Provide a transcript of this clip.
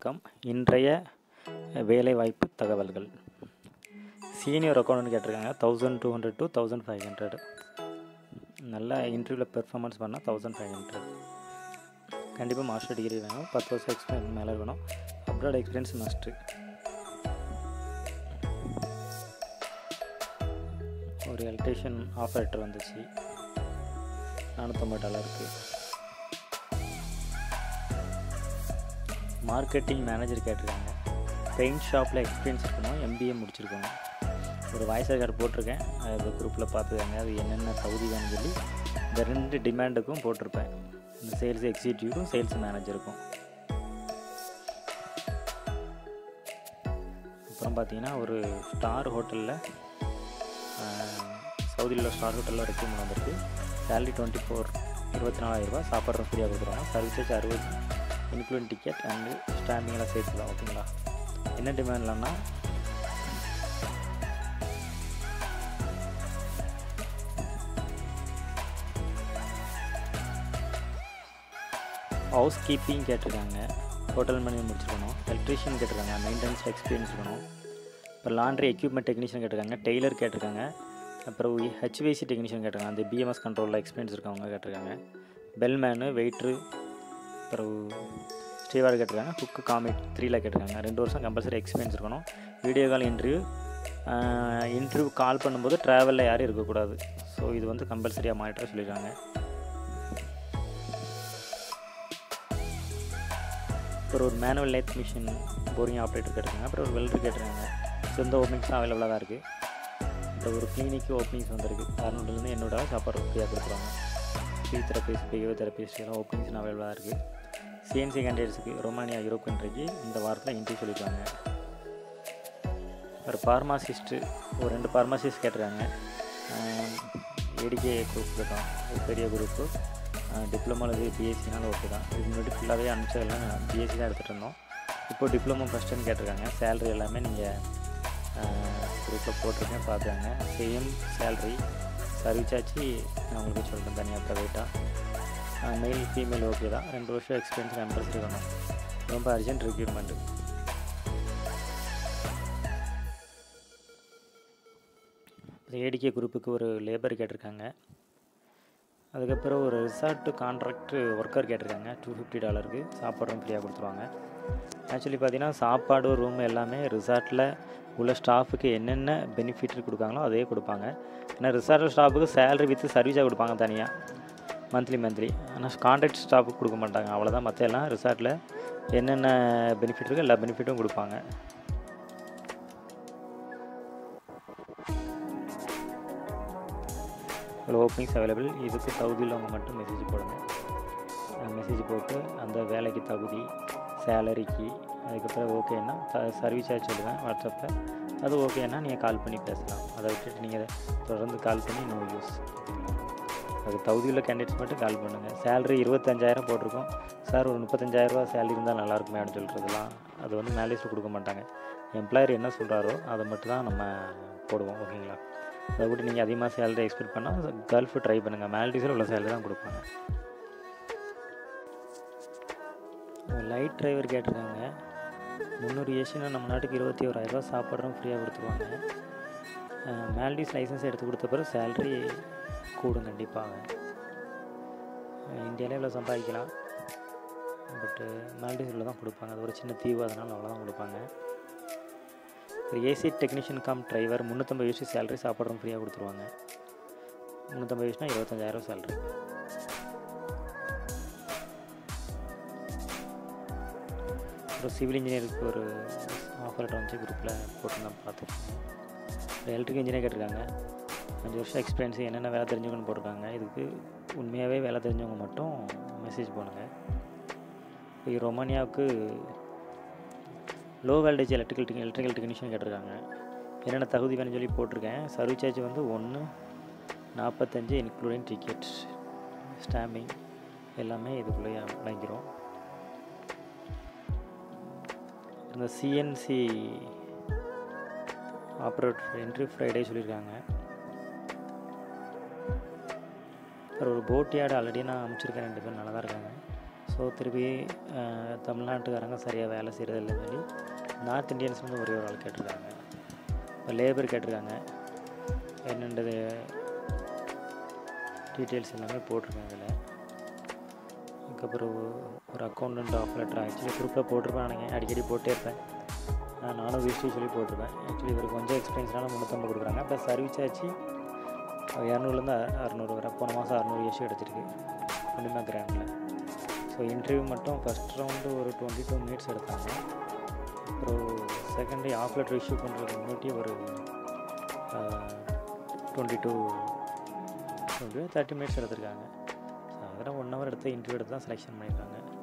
வணக்கம் இன்றைய வேலைவாய்ப்பு தகவல்கள் சீனியர் அக்கௌண்ட் கேட்டிருக்காங்க thousand two hundred to thousand five hundred நல்லா இன்டர்வியூவில் பெர்ஃபார்மன்ஸ் பண்ணால் தௌசண்ட் ஃபைவ் ஹண்ட்ரட் கண்டிப்பாக மாஸ்டர் டிகிரி வேணும் பத்து வருஷம் எக்ஸ்பீரியன்ஸ் மேலே வேணும் அப்ராட் எக்ஸ்பீரியன்ஸ் மஸ்ட்டு ஒரு எலக்ட்ரிஷியன் ஆஃபரேட்டர் வந்துச்சு நானூற்றம்பது டாலருக்கு மார்க்கெட்டிங் மேனேஜர் கேட்டிருக்காங்க பெயிண்ட் ஷாப்பில் எக்ஸ்பீரியன்ஸ் இருக்கணும் எம்பிஏ முடிச்சிருக்கணும் ஒரு வாய்ஸ் ரெக்கார்டு போட்டிருக்கேன் அது குரூப்பில் பார்த்துக்கங்க அது என்னென்ன தகுதி வேணும்னு சொல்லி இந்த ரெண்டு டிமாண்டுக்கும் போட்டிருப்பேன் இந்த சேல்ஸ் எக்ஸிக்யூட்டிவும் சேல்ஸ் மேனேஜருக்கும் அப்புறம் பார்த்தீங்கன்னா ஒரு ஸ்டார் ஹோட்டலில் சவுதியில் உள்ள ஸ்டார் ஹோட்டலில் ரெக்யூமெண்ட் வந்திருக்கு சேலரி டுவெண்ட்டி ஃபோர் இருபத்தி நாலாயிரரூபா சாப்பாடு ஃப்ரீயாக கொடுக்குறாங்க சர்வீஸ் சார்ஜ் அறுபது இன்க்ளூடிங் டிக்கெட் அண்டு ஸ்டாண்டிங்லாம் சேர்த்து தான் ஓகேங்களா என்ன டிமாண்ட்லன்னா ஹவுஸ் கீப்பிங் கேட்டிருக்காங்க ஹோட்டல் மேனேஜ் முடிச்சிருக்கணும் எலக்ட்ரிஷியன் கேட்டிருக்காங்க மெயின்டெனன்ஸ் எக்ஸ்பீரியன்ஸ் இருக்கணும் இப்போ லாண்ட்ரி எக்யூப்மெண்ட் டெக்னீஷியன் கேட்டிருக்காங்க டெய்லர் கேட்டிருக்காங்க அப்புறம் ஹெச்விசி டெக்னீஷியன் கேட்டிருக்காங்க அந்த பிஎம்எஸ் கண்ட்ரோலில் எக்ஸ்பீரியன்ஸ் இருக்கவங்க கேட்டிருக்காங்க பெல்மேனு வெயிட்ரு அப்புறம் ஸ்டீவார்டு கேட்டிருக்காங்க குக்கு காமிக் த்ரீல கேட்டிருக்காங்க ரெண்டு வருஷம் கம்பல்சரி எக்ஸ்பீரியன்ஸ் இருக்கணும் video call interview interview call பண்ணும்போது ட்ராவலில் யாரும் இருக்கக்கூடாது ஸோ இது வந்து கம்பல்சரியாக மானிட்டர் சொல்லியிருக்காங்க அப்புறம் ஒரு manual lathe machine boring operator கேட்டிருக்காங்க அப்புறம் ஒரு வெல்டர் கேட்டிருக்காங்க ஸோ இந்த ஓப்பனிங்ஸ்லாம் அவைலபிளாக தான் இருக்குது இந்த ஒரு கிளினிக்கு ஓப்பனிங்ஸ் வந்திருக்கு அறுநூறுலேருந்து என்னோட சாப்பாடு ஃப்ரீயாக கொடுக்குறாங்க ஃபிசியோதெரபிஸ்ட் பிஹேவியர் தெரபிஸ்ட் எல்லாம் ஓப்பனிங்ஸ் அவைலபிளாக இருக்குது சிஎன்சி கேண்டிடேட்ஸுக்கு ரொமானியா யூரோப் கண்ட்ரிக்கு இந்த வாரத்தில் இன்டர்வியூ சொல்லியிருக்காங்க ஒரு ஃபார்மாசிஸ்ட்டு ஒரு ரெண்டு ஃபார்மாசிஸ்ட் கேட்டிருக்காங்க ஏடிகே குரூப் தான் ஒரு பெரிய குரூப்பு டிப்ளமோ இது பிஎஸ்சினாலும் ஓகே தான் இது முன்னாடி ஃபுல்லாகவே அனுப்பிச்சதெல்லாம் பிஎஸ்சி தான் எடுத்துகிட்டு இருந்தோம் இப்போ டிப்ளமோ ஃபஸ்ட்டுன்னு கேட்டிருக்காங்க சேலரி எல்லாமே நீங்கள் குரூப்பில் போட்டிருக்கேன் பார்த்துக்காங்க சேம் சேல்ரி சர்வீஸ் ஆச்சு நான் உங்களுக்கு சொல்கிறேன் தனியாக ப்ரைவேட்டாக மெயில் ஃபீமேல் ஓகே தான் ரெண்டு வருஷம் எக்ஸ்பீரியன்ஸ் கம்பல்சரி இருக்கணும் ரொம்ப அர்ஜென்ட் ரெக்யூர்மெண்ட்டு ஏடிகே குரூப்புக்கு ஒரு லேபர் கேட்டிருக்காங்க அதுக்கப்புறம் ஒரு ரிசார்ட்டு கான்ட்ராக்ட் ஒர்க்கர் கேட்டிருக்காங்க டூ ஃபிஃப்டி டாலருக்கு சாப்பாடும் ஃப்ரீயாக கொடுத்துருவாங்க ஆக்சுவலி பார்த்தீங்கன்னா சாப்பாடு ரூம் எல்லாமே ரிசார்ட்டில் உள்ள ஸ்டாஃபுக்கு என்னென்ன பெனிஃபிட் கொடுக்காங்களோ அதே கொடுப்பாங்க ஏன்னா ரிசார்ட் ஸ்டாஃபுக்கு சேலரி வித்து சர்வீஸாக கொடுப்பாங்க தனியாக மந்த்லி மந்த்லி ஆனால் கான்ட்ராக்ட் ஸ்டாஃபுக்கு கொடுக்க மாட்டாங்க அவ்வளோதான் மற்ற எல்லாம் ரிசார்ட்டில் என்னென்ன பெனிஃபிட் இருக்கோ எல்லா பெனிஃபிட்டும் கொடுப்பாங்க இவ்வளோ ஓப்பனிங்ஸ் அவைலபிள் இதுக்கு தகுதியில் அவங்க மட்டும் மெசேஜ் போடுங்க மெசேஜ் போட்டு அந்த வேலைக்கு தகுதி சேலரிக்கு அதுக்கப்புறம் ஓகேன்னா த சர்வீஸ் சார்ஜ் சொல்லுவேன் வாட்ஸ்அப்பில் அது ஓகேன்னா நீங்கள் கால் பண்ணி பேசலாம் அதை விட்டுட்டு நீங்கள் தொடர்ந்து கால் பண்ணி நோ யூஸ் அது தகுதியுள்ள கேண்டிடேட்ஸ் மட்டும் கால் பண்ணுங்கள் சேலரி இருபத்தஞ்சாயிரம் போட்டிருக்கோம் சார் ஒரு முப்பத்தஞ்சாயிரரூபா சேலரி இருந்தால் நல்லாயிருக்குமே அப்படின்னு சொல்கிறதுலாம் அது வந்து மேலேஜ் கொடுக்க மாட்டாங்க எம்ப்ளாயர் என்ன சொல்கிறாரோ அதை மட்டும் தான் நம்ம போடுவோம் ஓகேங்களா அதை விட்டு நீங்கள் அதிகமாக சேலரி எக்ஸ்பெக்ட் பண்ணால் கல்ஃபு ட்ரை பண்ணுங்கள் மேல்டிஸில் உள்ள சேலரி தான் கொடுப்பாங்க லைட் டிரைவர் கேட்டிருக்காங்க முந்நூறு ஏசினா நம்ம நாட்டுக்கு இருபத்தி ஓராயிரரூவா சாப்பாடுறோம் ஃப்ரீயாக கொடுத்துருவாங்க மேல்டிஸ் லைசன்ஸ் எடுத்து கொடுத்த பிறகு சேல்ரி கூடும் கண்டிப்பாக இந்தியாவிலே இவ்வளோ சம்பாதிக்கலாம் பட்டு மால்டீவ்ஸில் தான் கொடுப்பாங்க அது ஒரு சின்ன தீவு அதனால் அவ்வளோதான் கொடுப்பாங்க ஒரு ஏசி டெக்னீஷியன் கம் டிரைவர் முந்நூற்றம்பது யூசி சேலரி சாப்பாடும் ஃப்ரீயாக கொடுத்துருவாங்க முந்நூற்றம்பது யூஸ்னால் இருபத்தஞ்சாயிரம் சேலரி அப்புறம் சிவில் இன்ஜினியருக்கு ஒரு ஆஃபர் வந்து குரூப்பில் போட்டுருந்தேன் பார்த்துருக்கேன் எலக்ட்ரிக் இன்ஜினியர் கேட்டிருக்காங்க அஞ்சு வருஷம் எக்ஸ்பீரியன்ஸ் என்னென்ன வேலை தெரிஞ்சவங்கன்னு போட்டிருக்காங்க இதுக்கு உண்மையாகவே வேலை தெரிஞ்சவங்க மட்டும் மெசேஜ் பண்ணுங்கள் இப்போ ரொமானியாவுக்கு low voltage electrical electrical technician கேட்டிருக்காங்க என்னென்ன தகுதி வேணும்னு சொல்லி போட்டிருக்கேன் சர்வீஸ் சார்ஜ் வந்து ஒன்று நாற்பத்தஞ்சு இன்க்ளூடிங் டிக்கெட் ஸ்டாம்பிங் எல்லாமே இதுக்குள்ளேயே வாங்கிக்கிறோம் இந்த சிஎன்சி ஆப்ரேட்டர் என்ட்ரி ஃப்ரைடே சொல்லியிருக்காங்க சார் ஒரு போட் யார்டு ஆல்ரெடி நான் அனுப்பிச்சிருக்கேன் ரெண்டு பேர் நல்லா தான் இருக்காங்க ஸோ திருப்பி அஹ், தமிழ்நாட்டுக்காரங்க சரியாக வேலை செய்கிறது இல்லை சொல்லி நார்த் இந்தியன்ஸ் வந்து ஒரே ஒரு ஆள் கேட்டிருக்காங்க இப்போ லேபர் கேட்டிருக்காங்க என்னன்றது டீட்டெயில்ஸ் எல்லாமே போட்டிருக்கேன் அதில் அதுக்கப்புறம் ஒரு அக்கௌண்டன்ட் ஆஃப் லெட்டர் ஆக்சுவலி குரூப்பில் போட்டிருப்பேன் நினைக்கிறேன் அடிக்கடி போட்டே இருப்பேன் நான் நானும் விசிட்டி சொல்லி போட்டிருப்பேன் ஆக்சுவலி இவர் கொஞ்சம் எக்ஸ்பீரியன்ஸ்னால முந்நூற்றம்பது கொடுக்குறாங்க இப்போ சர்வீஸ் ஆச்சு இரநூறுலேருந்து அறநூறு வரை போன மாதம் அறநூறு இஷ்யூ கிடச்சிருக்கு ஒன்றுமே கிராண்டில் ஸோ இன்டர்வியூ மட்டும் ஃபஸ்ட் ரவுண்டு ஒரு டுவெண்ட்டி டூ மினிட்ஸ் எடுத்தாங்க அப்புறம் செகண்ட் ஆஃப் லெட்டர் இஷ்யூ பண்ணுறதுக்கு முன்னாடி ஒரு twenty two twenty thirty minutes எடுத்திருக்காங்க ஸோ அதெல்லாம் ஒன் ஹவர் எடுத்து இன்டர்வியூ எடுத்து தான் செலெக்ஷன் பண்ணியிருக்காங்க